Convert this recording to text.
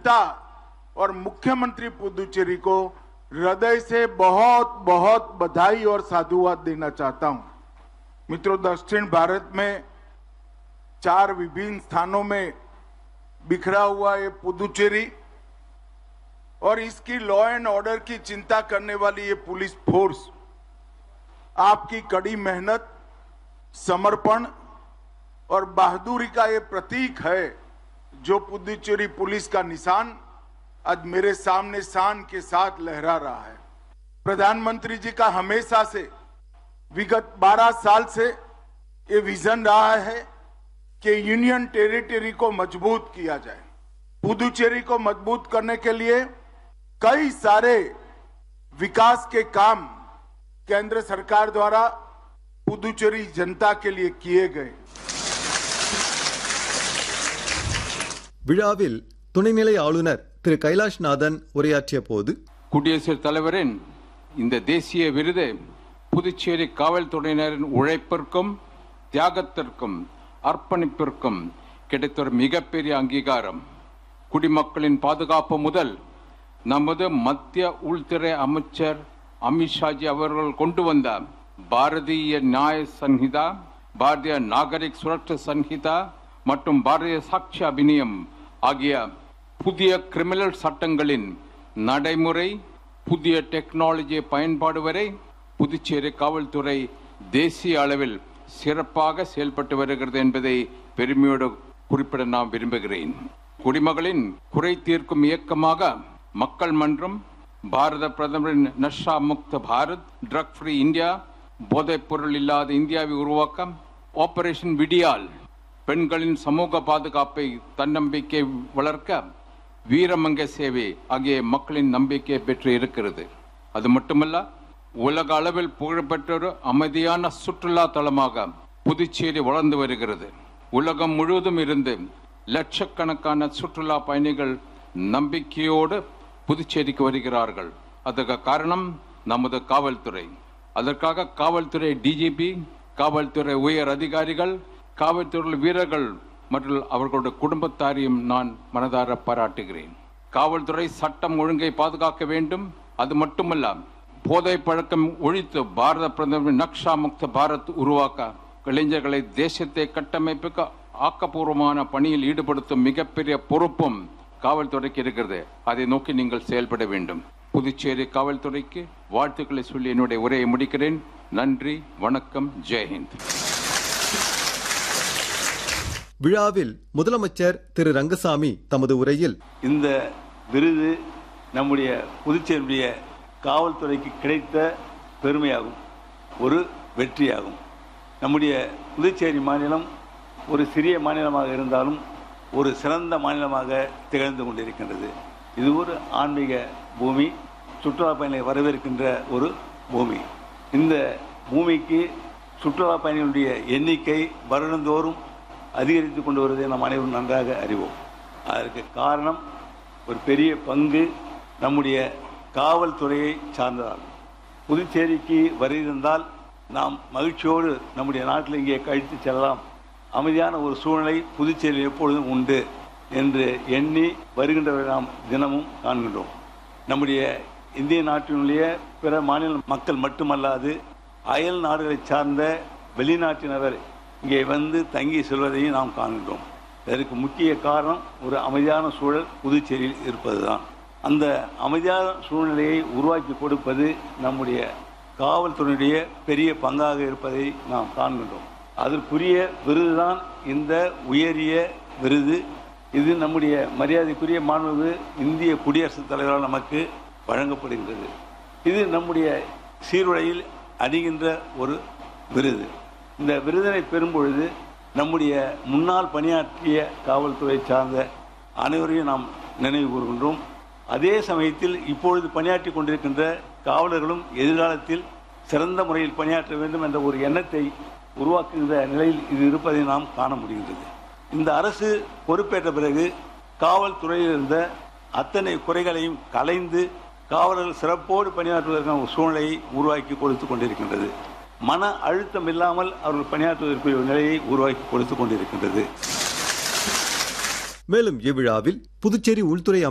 जनता और मुख्यमंत्री पुदुचेरी को हृदय से बहुत बहुत बधाई और साधुवाद देना चाहता हूं मित्रों दक्षिण भारत में चार विभिन्न स्थानों में बिखरा हुआ ये पुदुचेरी और इसकी लॉ एंड ऑर्डर की चिंता करने वाली ये पुलिस फोर्स आपकी कड़ी मेहनत समर्पण और बहादुरी का ये प्रतीक है जो पुदुचेरी पुलिस का निशान आज मेरे सामने शान के साथ लहरा रहा है प्रधानमंत्री जी का हमेशा से विगत 12 साल से ये विजन रहा है कि यूनियन टेरिटरी को मजबूत किया जाए पुदुचेरी को मजबूत करने के लिए कई सारे विकास के काम केंद्र सरकार द्वारा पुदुचेरी जनता के लिए किए गए விழாவில் துணைநிலை ஆளுநர் திரு கைலாஷ்நாதன் உரையாற்றிய போது குடியரசுத் தலைவரின் இந்த தேசிய விருது புதுச்சேரி காவல்துறையினரின் உழைப்பிற்கும் தியாகத்திற்கும் அர்ப்பணிப்பிற்கும் கிடைத்த ஒரு மிகப்பெரிய அங்கீகாரம் குடிமக்களின் பாதுகாப்பு முதல் நமது மத்திய உள்துறை அமைச்சர் அமித்ஷாஜி அவர்கள் கொண்டு வந்த பாரதிய நியாய சன்ஹிதா பாரதிய நாகரிக் சுரட்சா சன்ஹிதா மற்றும் பாரதிய சாட்சி அபிநியம் ஆகிய புதிய கிரிமினல் சட்டங்களின் நடைமுறை புதிய டெக்னாலஜி பயன்பாடு வரை புதுச்சேரி காவல்துறை தேசிய அளவில் சிறப்பாக செயல்பட்டு வருகிறது என்பதை பெருமையோடு குறிப்பிட நான் விரும்புகிறேன் குடிமகளின் குறை தீர்க்கும் இயக்கமாக மக்கள் மன்றம் பாரத பிரதமரின் நஷா முக்த பாரத் ட்ரக் ஃப்ரீ இந்தியா போதைப் பொருள் இல்லாத இந்தியாவை உருவாக்க ஆபரேஷன் விடியால் பெண்களின் சமூக பாதுகாப்பை தன்னம்பிக்கை வளர்க்க வீரமங்க சேவை ஆகிய மக்களின் நம்பிக்கையை பெற்று இருக்கிறது அது மட்டுமல்ல உலக அளவில் புகழ்பெற்ற ஒரு அமைதியான சுற்றுலா தலமாக புதுச்சேரி வளர்ந்து வருகிறது உலகம் முழுவதும் இருந்து லட்சக்கணக்கான சுற்றுலா பயணிகள் நம்பிக்கையோடு புதுச்சேரிக்கு வருகிறார்கள் அதற்கு காரணம் நமது காவல்துறை அதற்காக காவல்துறை டிஜிபி காவல்துறை உயர் அதிகாரிகள் காவல்துறை வீரர்கள் மற்றும் அவர்களுடைய குடும்பத்தாரையும் நான் மனதார பாராட்டுகிறேன் காவல்துறை சட்டம் ஒழுங்கை பாதுகாக்க வேண்டும் அது மட்டுமல்ல போதை பழக்கம் ஒழித்து பாரத பிரதமர் நக்ஷா முக்த பாரத் உருவாக்க இளைஞர்களை தேசத்தை கட்டமைப்புக்கு ஆக்கப்பூர்வமான பணியில் ஈடுபடுத்தும் மிகப்பெரிய பொறுப்பும் காவல்துறைக்கு இருக்கிறது அதை நோக்கி நீங்கள் செயல்பட வேண்டும் புதுச்சேரி காவல்துறைக்கு வாழ்த்துக்களை சொல்லி என்னுடைய உரையை முடிக்கிறேன் நன்றி வணக்கம் ஜெயஹிந்த் விழாவில் முதலமைச்சர் திரு ரங்கசாமி தமது உரையில் இந்த விருது நம்முடைய புதுச்சேரியுடைய காவல்துறைக்கு கிடைத்த பெருமையாகும் ஒரு வெற்றியாகும் நம்முடைய புதுச்சேரி மாநிலம் ஒரு சிறிய மாநிலமாக இருந்தாலும் ஒரு சிறந்த மாநிலமாக திகழ்ந்து கொண்டிருக்கின்றது இது ஒரு ஆன்மீக பூமி சுற்றுலா பயணிகளை வரவேற்கின்ற ஒரு பூமி இந்த பூமிக்கு சுற்றுலா பயணிகளுடைய எண்ணிக்கை வருடந்தோறும் அதிகரித்து கொண்டு வருவதை நாம் அனைவரும் நன்றாக அறிவோம் அதற்கு காரணம் ஒரு பெரிய பங்கு நம்முடைய காவல்துறையை சார்ந்ததாகும் புதுச்சேரிக்கு வருகின்றால் நாம் மகிழ்ச்சியோடு நம்முடைய நாட்டில் இங்கே கழித்து செல்லலாம் அமைதியான ஒரு சூழ்நிலை புதுச்சேரியில் எப்பொழுதும் உண்டு என்று எண்ணி வருகின்றவரை நாம் தினமும் காண்கின்றோம் நம்முடைய இந்திய நாட்டினுடைய பிற மாநில மக்கள் மட்டுமல்லாது அயல் நாடுகளை சார்ந்த வெளிநாட்டினவர் இங்கே வந்து தங்கி செல்வதையும் நாம் காண்கின்றோம் இதற்கு முக்கிய காரணம் ஒரு அமைதியான சூழல் புதுச்சேரியில் இருப்பதுதான் அந்த அமைதியான சூழ்நிலையை உருவாக்கி கொடுப்பது நம்முடைய காவல்துறையுடைய பெரிய பங்காக இருப்பதை நாம் காண்கின்றோம் அதற்குரிய விருதுதான் இந்த உயரிய விருது இது நம்முடைய மரியாதைக்குரிய மாண்பு இந்திய குடியரசுத் தலைவரால் நமக்கு வழங்கப்படுகின்றது இது நம்முடைய சீருடையில் அணிகின்ற ஒரு விருது இந்த விருதினை பெறும் பொழுது நம்முடைய முன்னால் பணியாற்றிய காவல்துறை சார்ந்த அனைவரையும் நாம் நினைவு கூறுகின்றோம் அதே சமயத்தில் இப்பொழுது பணியாற்றி கொண்டிருக்கின்ற காவலர்களும் எதிர்காலத்தில் சிறந்த முறையில் பணியாற்ற வேண்டும் என்ற ஒரு எண்ணத்தை உருவாக்குகின்ற நிலையில் இது இருப்பதை நாம் காண முடிகின்றது இந்த அரசு பொறுப்பேற்ற பிறகு காவல்துறையில் இருந்த அத்தனை குறைகளையும் கலைந்து காவலர்கள் சிறப்போடு பணியாற்றுவதற்கான ஒரு சூழ்நிலையை உருவாக்கி கொடுத்து கொண்டிருக்கின்றது மன அழுத்தம் இல்லாமல் அவர்கள் பணியாற்றுவதற்குரிய ஒரு நிலையை உருவாக்கி கொடுத்து கொண்டிருக்கின்றது மேலும் இவ்விழாவில் புதுச்சேரி உள்துறை